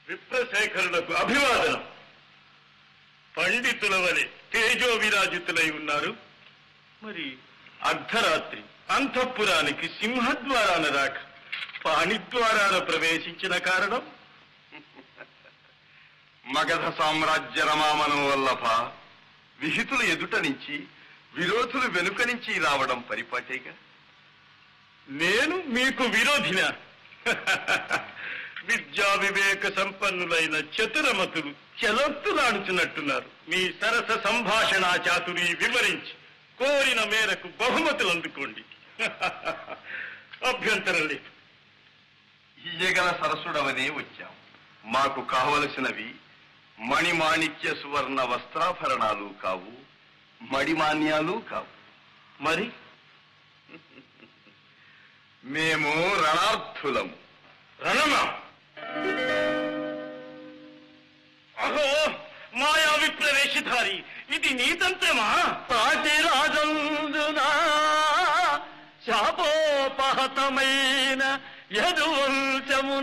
విప్రశేఖరులకు అభివాదనం పండితుల వలె తేజో విరాజితులై ఉన్నారు మరి అర్ధరాత్రి అంతఃపురానికి సింహద్వారాన రాక పాణిద్వారాన ప్రవేశించిన కారణం మగధ సామ్రాజ్య రమామనం వల్లభ విహితులు ఎదుట నుంచి విరోధులు వెనుక నుంచి రావడం పరిపాటేగా నేను మీకు విరోధిన విద్యా వివేక సంపన్నులైన చతురమతులు చెలొత్తులాడుచున్నట్టున్నారు మీ సరస సంభాషణ చాతురి వివరించి కోరిన మేరకు బహుమతులు అందుకోండి అభ్యంతరం లేదు ఇయ్యగల సరసుడవనే వచ్చాం మాకు కావలసినవి మణిమాణిక్య సువర్ణ వస్త్రాభరణాలు కావు మడిమాన్యాలు కావు మరి మేము రణార్థులము రణమా అహో మాయా విప్రవేశధారి ఇది నీ తంత్రమా పాటిరాజందున శాపోపహతమైన యదువంశము